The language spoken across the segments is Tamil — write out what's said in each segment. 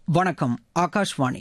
வணக்கம் ஆகாஷ்வாணி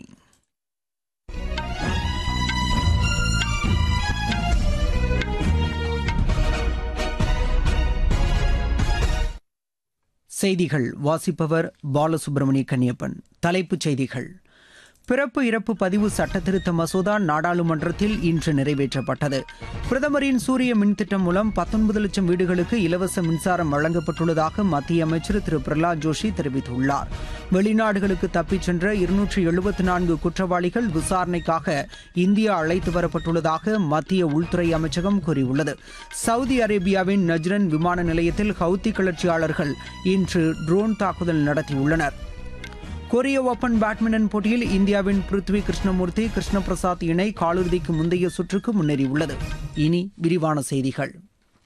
செய்திகள் வாசிப்பவர் பாலசுப்ரமணிய கன்னியப்பன் தலைப்புச் செய்திகள் பிறப்பு இறப்பு பதிவு சட்டத்திருத்த மசோதா நாடாளுமன்றத்தில் இன்று நிறைவேற்றப்பட்டது பிரதமரின் சூரிய மின் திட்டம் மூலம் பத்தொன்பது லட்சம் வீடுகளுக்கு இலவச மின்சாரம் வழங்கப்பட்டுள்ளதாக மத்திய அமைச்சர் திரு பிரகலாத் ஜோஷி தெரிவித்துள்ளார் வெளிநாடுகளுக்கு தப்பிச் சென்ற இருநூற்றி எழுபத்தி நான்கு குற்றவாளிகள் விசாரணைக்காக இந்தியா அழைத்து வரப்பட்டுள்ளதாக மத்திய உள்துறை அமைச்சகம் கூறியுள்ளது சவுதி அரேபியாவின் நஜ்ரன் விமான நிலையத்தில் ஹவுத்தி கிளர்ச்சியாளர்கள் இன்று ட்ரோன் தாக்குதல் நடத்தியுள்ளனர் கொரிய ஓபன் பேட்மிண்டன் போட்டியில் இந்தியாவின் பிருத்வி கிருஷ்ணமூர்த்தி கிருஷ்ண பிரசாத் இணை காலிறுதிக்கு முந்தைய சுற்றுக்கு முன்னேறியுள்ளது இனி விரிவான செய்திகள்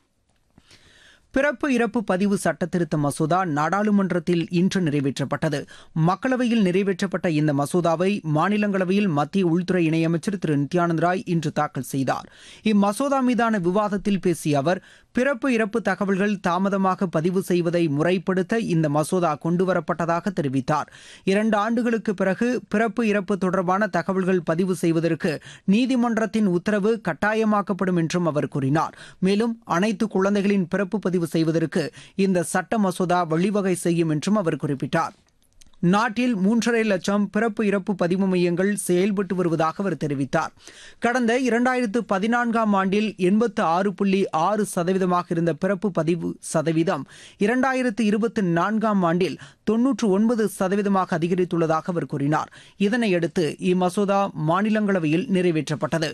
பிறப்பு இறப்பு பதிவு சட்டத்திருத்த மசோதா நாடாளுமன்றத்தில் இன்று நிறைவேற்றப்பட்டது மக்களவையில் நிறைவேற்றப்பட்ட இந்த மசோதாவை மாநிலங்களவையில் மத்திய உள்துறை இணையமைச்சர் திரு நித்யானந்த் ராய் இன்று தாக்கல் செய்தார் இம்மசோதா மீதான விவாதத்தில் பேசிய அவர் பிறப்பு இறப்பு தகவல்கள் தாமதமாக பதிவு செய்வதை முறைப்படுத்த இந்த மசோதா கொண்டுவரப்பட்டதாக தெரிவித்தார் இரண்டு ஆண்டுகளுக்கு பிறகு பிறப்பு இறப்பு தொடர்பான தகவல்கள் பதிவு செய்வதற்கு நீதிமன்றத்தின் உத்தரவு கட்டாயமாக்கப்படும் என்றும் அவர் கூறினார் மேலும் அனைத்து குழந்தைகளின் பிறப்பு பதிவு செய்வதற்கு இந்த சட்ட மசோதா வழிவகை செய்யும் என்றும் அவர் குறிப்பிட்டார் நாட்டில் மூன்றரை லட்சம் பிறப்பு இறப்பு பதிவு மையங்கள் செயல்பட்டு வருவதாக அவர் தெரிவித்தார் கடந்த இரண்டாயிரத்து பதினான்காம் ஆண்டில் எண்பத்து ஆறு புள்ளி ஆறு சதவீதமாக இருந்த பிறப்பு பதிவு சதவீதம் இரண்டாயிரத்து இருபத்தி நான்காம் ஆண்டில் தொன்னூற்று ஒன்பது சதவீதமாக அதிகரித்துள்ளதாக அவர் கூறினார் இதனையடுத்து இம்மசோதா மாநிலங்களவையில் நிறைவேற்றப்பட்டது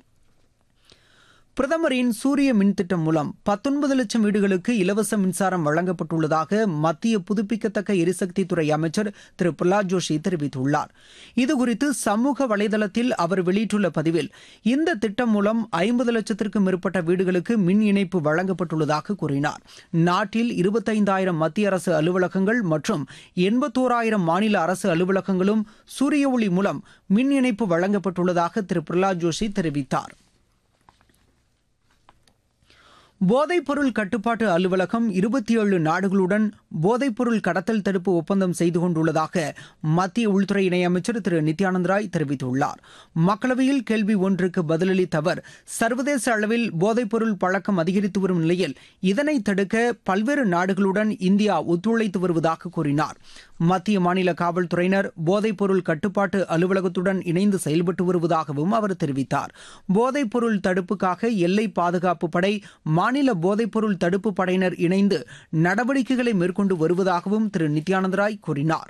பிரதமரின் சூரிய மின் திட்டம் மூலம் பத்தொன்பது லட்சம் வீடுகளுக்கு இலவச மின்சாரம் வழங்கப்பட்டுள்ளதாக மத்திய புதுப்பிக்கத்தக்க எரிசக்தித்துறை அமைச்சர் திரு பிரலாத் ஜோஷி தெரிவித்துள்ளார் இதுகுறித்து சமூக வலைதளத்தில் அவர் வெளியிட்டுள்ள பதிவில் இந்த திட்டம் மூலம் ஐம்பது லட்சத்திற்கும் மேற்பட்ட வீடுகளுக்கு மின் இணைப்பு வழங்கப்பட்டுள்ளதாக கூறினார் நாட்டில் இருபத்தைந்தாயிரம் மத்திய அரசு அலுவலகங்கள் மற்றும் எண்பத்தோராயிரம் மாநில அரசு அலுவலகங்களும் சூரிய ஒளி மூலம் மின் இணைப்பு வழங்கப்பட்டுள்ளதாக திரு பிரலாத் ஜோஷி தெரிவித்தார் போதைப்பொருள் கட்டுப்பாட்டு அலுவலகம் இருபத்தி ஏழு நாடுகளுடன் போதைப்பொருள் கடத்தல் தடுப்பு ஒப்பந்தம் செய்து கொண்டுள்ளதாக மத்திய உள்துறை இணையமைச்சர் திரு நித்யானந்த் ராய் தெரிவித்துள்ளார் மக்களவையில் கேள்வி ஒன்றுக்கு பதிலளித்த அவர் சர்வதேச அளவில் போதைப்பொருள் பழக்கம் அதிகரித்து வரும் நிலையில் இதனை தடுக்க பல்வேறு நாடுகளுடன் இந்தியா ஒத்துழைத்து வருவதாக கூறினார் மத்திய மாநில காவல்துறையினர் போதைப்பொருள் கட்டுப்பாட்டு அலுவலகத்துடன் இணைந்து செயல்பட்டு வருவதாகவும் அவர் தெரிவித்தார் போதைப்பொருள் தடுப்புக்காக எல்லை பாதுகாப்பு படை மாநில போதைப்பொருள் தடுப்பு படையினர் இணைந்து நடவடிக்கைகளை மேற்கொண்டு வருவதாகவும் திரு நித்யானந்த் ராய் கூறினார்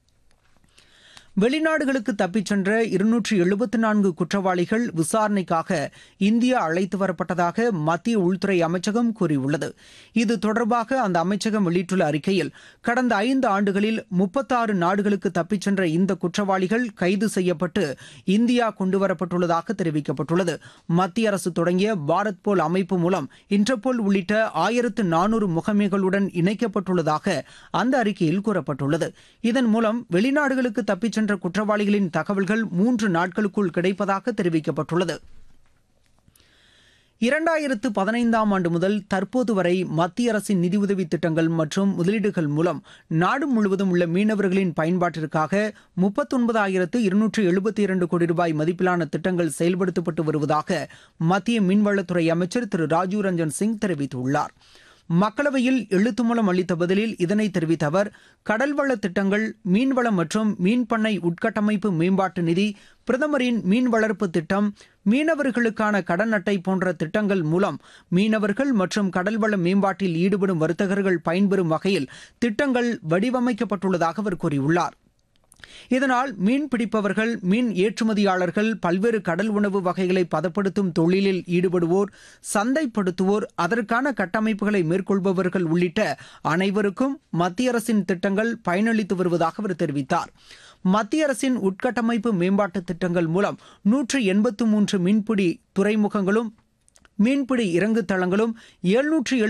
வெளிநாடுகளுக்கு தப்பிச் சென்ற இருநூற்றி எழுபத்தி நான்கு குற்றவாளிகள் விசாரணைக்காக இந்தியா அழைத்து வரப்பட்டதாக மத்திய உள்துறை அமைச்சகம் கூறியுள்ளது இது தொடர்பாக அந்த அமைச்சகம் வெளியிட்டுள்ள அறிக்கையில் கடந்த ஐந்து ஆண்டுகளில் முப்பத்தாறு நாடுகளுக்கு தப்பிச் சென்ற இந்த குற்றவாளிகள் கைது செய்யப்பட்டு இந்தியா கொண்டுவரப்பட்டுள்ளதாக தெரிவிக்கப்பட்டுள்ளது மத்திய அரசு தொடங்கிய பாரத் போல் அமைப்பு மூலம் இன்டர்போல் உள்ளிட்ட ஆயிரத்து நானூறு முகமைகளுடன் இணைக்கப்பட்டுள்ளதாக அந்த அறிக்கையில் கூறப்பட்டுள்ளது இதன் மூலம் வெளிநாடுகளுக்கு தப்பிச் சென்ற குற்றவாளிகளின் தகவல்கள் மூன்று நாட்களுக்குள் கிடைப்பதாக தெரிவிக்கப்பட்டுள்ளது இரண்டாயிரத்து பதினைந்தாம் ஆண்டு முதல் தற்போது வரை மத்திய அரசின் நிதியுதவி திட்டங்கள் மற்றும் முதலீடுகள் மூலம் நாடு முழுவதும் உள்ள மீனவர்களின் பயன்பாட்டிற்காக முப்பத்தொன்பதாயிரத்து இருநூற்று எழுபத்தி இரண்டு கோடி ரூபாய் மதிப்பிலான திட்டங்கள் செயல்படுத்தப்பட்டு வருவதாக மத்திய மீன்வளத்துறை அமைச்சர் திரு ராஜீவ் ரஞ்சன் சிங் தெரிவித்துள்ளார் மக்களவையில் எழுத்து மூலம் அளித்த பதிலில் இதனை தெரிவித்த அவர் கடல்வள திட்டங்கள் மீன்வளம் மற்றும் மீன் பண்ணை உட்கட்டமைப்பு மேம்பாட்டு நிதி பிரதமரின் மீன் வளர்ப்பு திட்டம் மீனவர்களுக்கான கடன் அட்டை போன்ற திட்டங்கள் மூலம் மீனவர்கள் மற்றும் கடல்வள மேம்பாட்டில் ஈடுபடும் வர்த்தகர்கள் பயன்பெறும் வகையில் திட்டங்கள் வடிவமைக்கப்பட்டுள்ளதாக அவர் கூறியுள்ளார் இதனால் மீன் பிடிப்பவர்கள் மீன் ஏற்றுமதியாளர்கள் பல்வேறு கடல் உணவு வகைகளை பதப்படுத்தும் தொழிலில் ஈடுபடுவோர் சந்தைப்படுத்துவோர் அதற்கான கட்டமைப்புகளை மேற்கொள்பவர்கள் உள்ளிட்ட அனைவருக்கும் மத்திய அரசின் திட்டங்கள் பயனளித்து வருவதாக அவர் தெரிவித்தார் மத்திய அரசின் உட்கட்டமைப்பு மேம்பாட்டு திட்டங்கள் மூலம் நூற்று எண்பத்து மூன்று மீன்பிடி துறைமுகங்களும் மீன்பிடி இறங்கு தளங்களும் எழுநூற்று